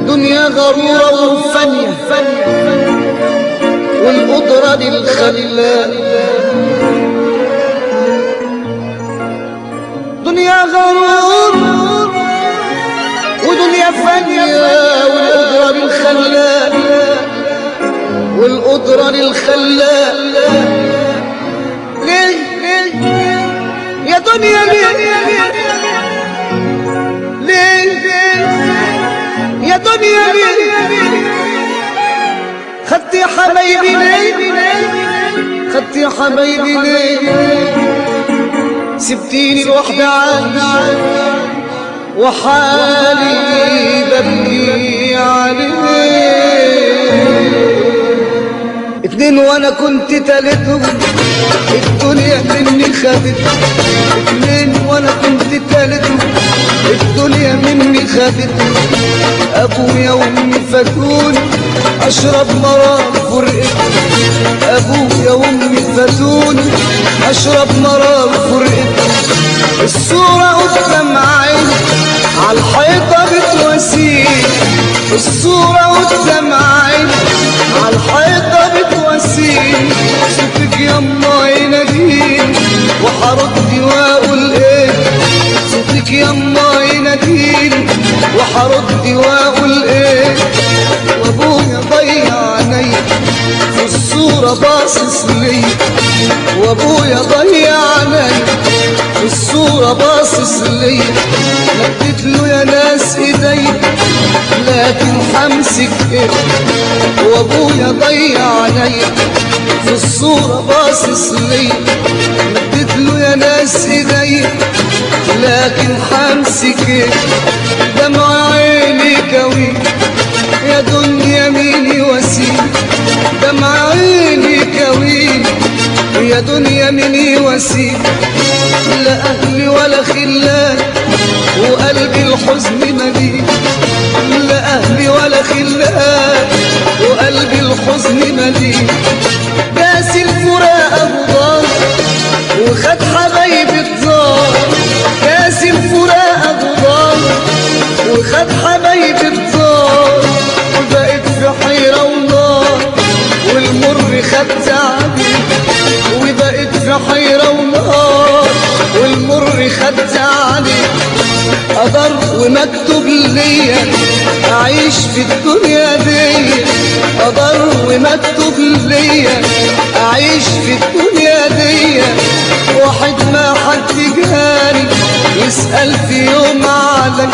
دنيا غرورة وفانية والقدرة دي الخلاق دنيا غرور ودنيا فانية والقدرة دي الخلاق والقدرة للخلاق ليه يا دنيا ليه ليه يا دنيا ليه خدت يا حبايبي ليه خدت يا حبايبي ليه سبتيني لوحدي عايش وحالي ببكي عليه اتنين وانا كنت تالتهم الدنيا مني خدت اتنين وانا كنت تالتهم الدنيا مني خدت ابويا وامي فاتوني اشرب مرار فرقت ابويا وامي فاتوني اشرب مرار فرقت الصورة قدام عيني على الحيطة بتواسيني الصورة قدام عيني على الحيطة بتواسيني صوتك يما يناديني وحرد واقول ايه صوتك يما يناديني وحرد واقول ايه وابويا ضيع عينيا في الصورة باصص ليا وابويا ضيع عينيا في الصورة باصص ليا مدت له يا ناس ايديا لكن همسك ايه وابويا ضيع عينيا في الصورة باصص ليا مدت له يا ناس ايديا لكن همسك ايه دمع عيني كوي يا دنيا مين يواسيني دمع عيني كوي يا دنيا مين يواسيني لا اهلي ولا خلان وقلبي الحزن مليء لا اهلي ولا خلان وقلبي الحزن مليء قاسي الفراق ابو ضار وخد حبايبي الضار قاسي الفراق ابو ضار وخد حبايبي الضار وبقيت في حيرة ونار والمر خد تعبي وبقيت في حيرة ونار والمر خد تعبي قدر ومكتوب ليا أعيش في الدنيا دي قدر ومكتوب ليا أعيش في الدنيا دي واحد ما حد جاني يسأل في يوم علي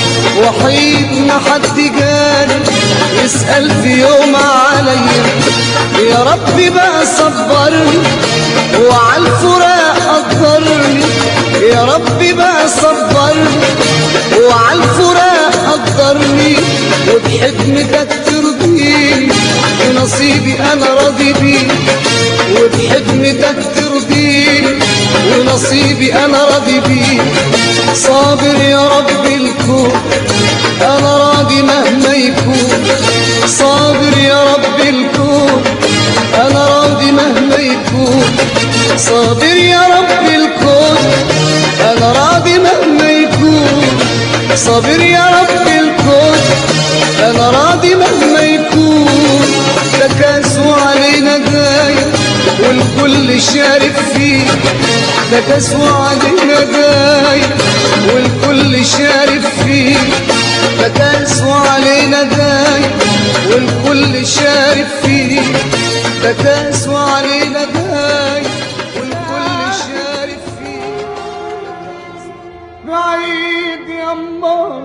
وحيد ما حد جاني يسأل في يوم علي يا ربي بقى صبرني وعلى الفراق قدرني يا ربي بقى صبرني وعلى الفراق قدرني وبحكمتك ترضيني ونصيبي انا راضي بيه وبحكمتك ترضيني ونصيبي انا راضي بيه صابر يا رب الكون انا راضي مهما يكون صابر يا رب الكون انا راضي مهما يكون صابر يا رب الكون انا راضي مهما يكون صابر يا رب الكون انا راضي مهما يكون ده كاسوا علينا داير والكل شارب فيه ده كاسوا علينا داير والكل شارب فيه ده كاسوا علينا داير والكل شارب فيه ده كاسوا علينا داير والكل شارب فيه بعيد يما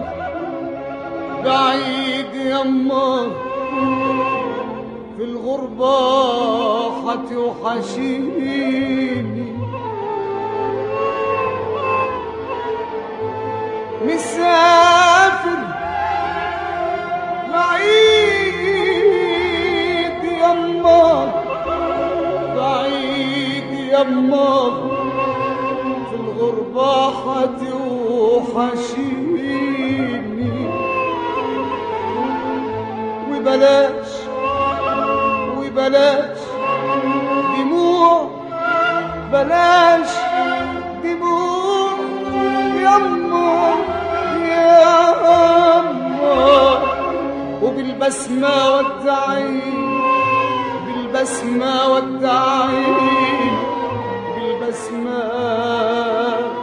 بعيد يما في الغربة حتوحشيني مسافر بعيد يما بعيد يما في الغربة حتوحشيني وبلاش وبلاش دموع بلاش دموع يما يما بالبسمة والتعين بالبسمة والتعين بالبسمة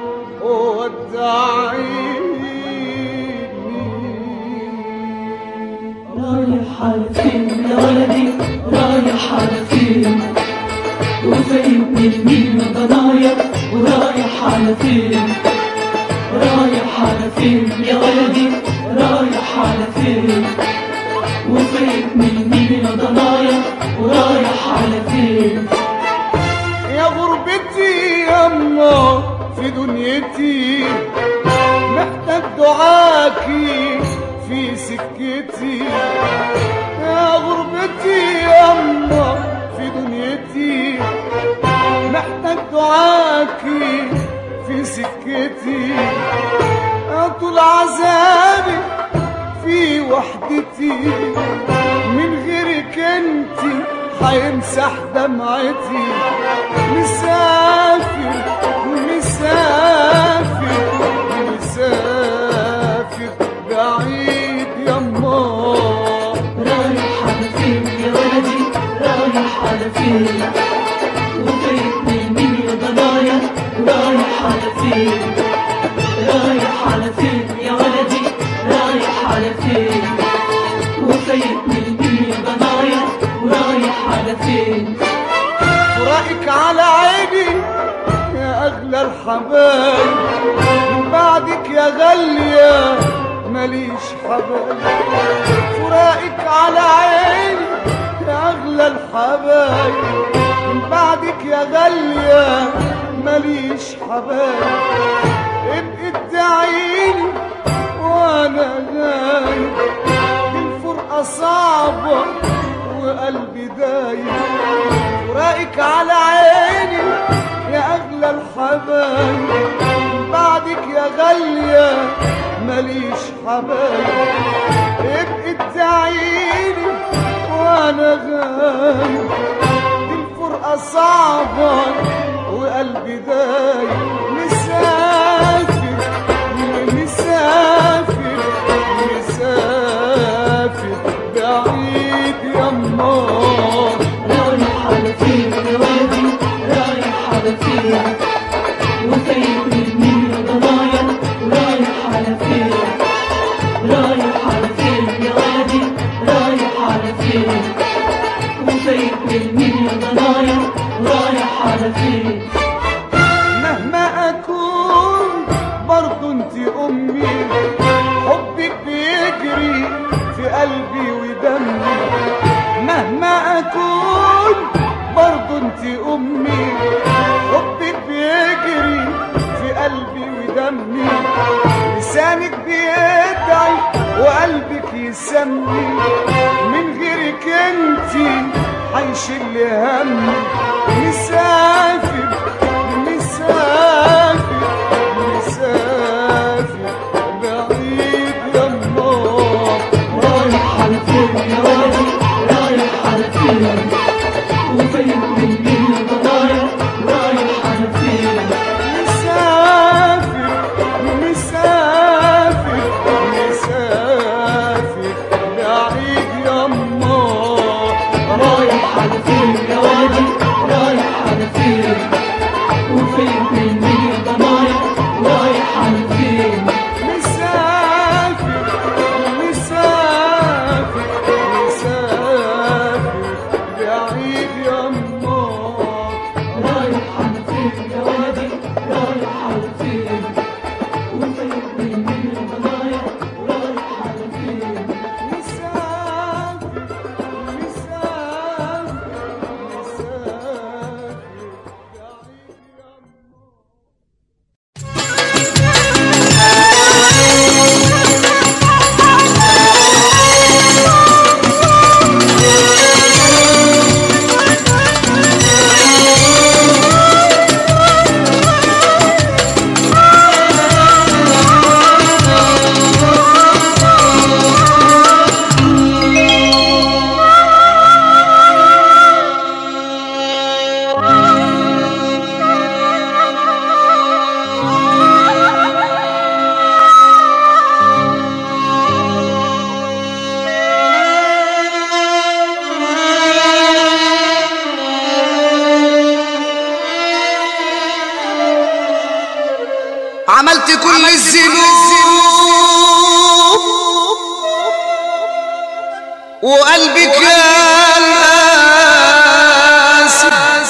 والتعين رايح على فين يا ولدي رايح على فين وفايتني المين ضنايا ورايح على فين رايح على فين يا ولدي رايح على فين وفايتني المين ضنايا ورايح على فين يا غربتي يما في دنيتي محتاج دعاكي في سكتي يا غربتي يما في دنيتي محتاج دعاكي في سكتي يا طول عذابي في وحدتي من غيرك انتي هيمسح دمعتي مسافر مسافر مسافر بعيد يما رايح على فين يا ولدي رايح على فين وفايتني المين يا ضنايا رايح على فين رايح على فين يا ولدي رايح على فين وفايتني المين يا ضنايا ورايح على فين فراقك على عيني يا أغلى الحبايب من بعدك يا غالية ماليش حبايب فراقك على عيني يا أغلى الحبايب من بعدك يا غالية ماليش حبايب ابقي ادعيلي وأنا غايب الفرقة صعبة وقلبي دايب فراقك على عيني يا أغلى الحبايب بعدك يا غالية ماليش حبايب ابقي ادعيلي وأنا غايب دي الفرقة صعبة وقلبي دايب مسافر مسافر مسافر بعيد يما رايح على فين يا ولدي رايح على فين وفايتني المين يا ضنايا ورايح على فين رايح على فين يا ولدي رايح على فين وفايتني المين يا ضنايا ورايح على فين مهما اكون برضو انت امي حبك بيجري في قلبي ودمي مهما اكون برضو انت امي حبك بيجري في قلبي ودمي لسانك بيدعي وقلبك يسمي من غيرك انتي هيشيل همي مسافر مسافر مسافر بعيد يما رايح على فين يا ولدي رايح على فين وفايتني المين يا ضنايا رايح على فين مسافر مسافر مسافر بعيد يما رايح على فين يا ولدي رايح على فين عملت كل الذنوب وقلبي كان قاسي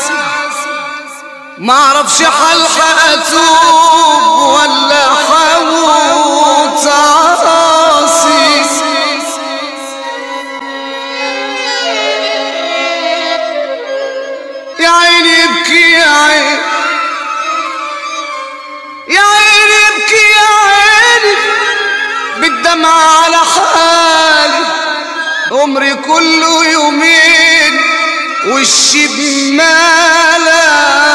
ما اعرفش حلقة اتوب ولا حموت عاصي يا عيني ابكي يا عيني يا عيني ابكي يا عيني بالدمع على حالي عمري كله يومين وشي بمالا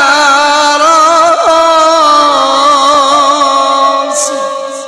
راسي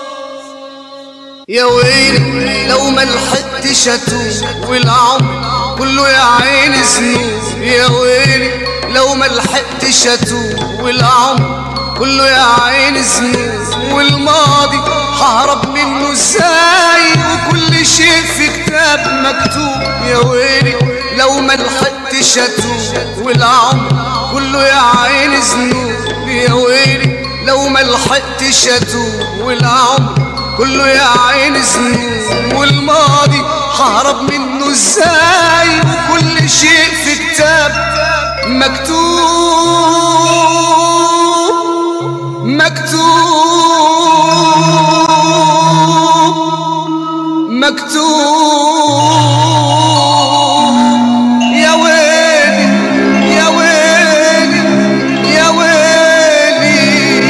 يا ويلي لو ما لحقتش اتوب والعمر كله يا عيني ذنوب يا ويلي لو ما لحقتش اتوب والعمر كله يا عيني ذنوب والماضي ههرب منه ازاي وكل شيء في كتاب مكتوب يا ويلي لو ما لحقتش اتوب والعمر كله يا عيني ذنوب يا ويلي لو ما لحقتش اتوب والعمر كله يا عيني ذنوب والماضي ههرب منه ازاي وكل شيء في كتاب مكتوب مكتوب مكتوب يا ويلي يا ويلي يا ويلي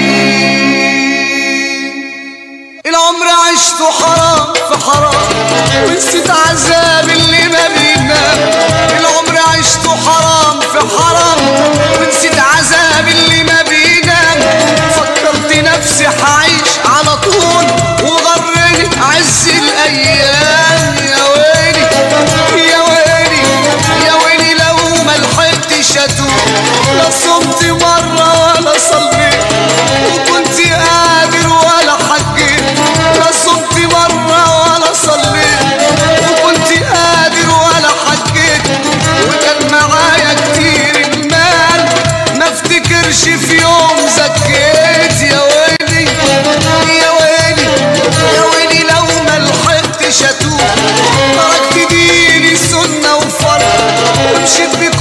العمر عشته حرام في حرام ونسيت عذاب اللي ما بينام العمر عشته حرام في حرام ونسيت عذاب اللي ما بينام فكرت نفسي هعيش على طول وغرني عز الايام يا ويلي يا ويلي يا ويلي لو ما لحقتش اتوب لا صمت مره ولا صليت وكنت قادر ولا حجيت لا صمت مرة ولا صليت وكنت قادر ولا حجيت وكان معايا كتير المال ما افتكرش في يوم زكيت يا ويلي يا ويلي يا ويلي لو ما لحقتش اتوب تركت ديني سنة وفرض ومشيت بكل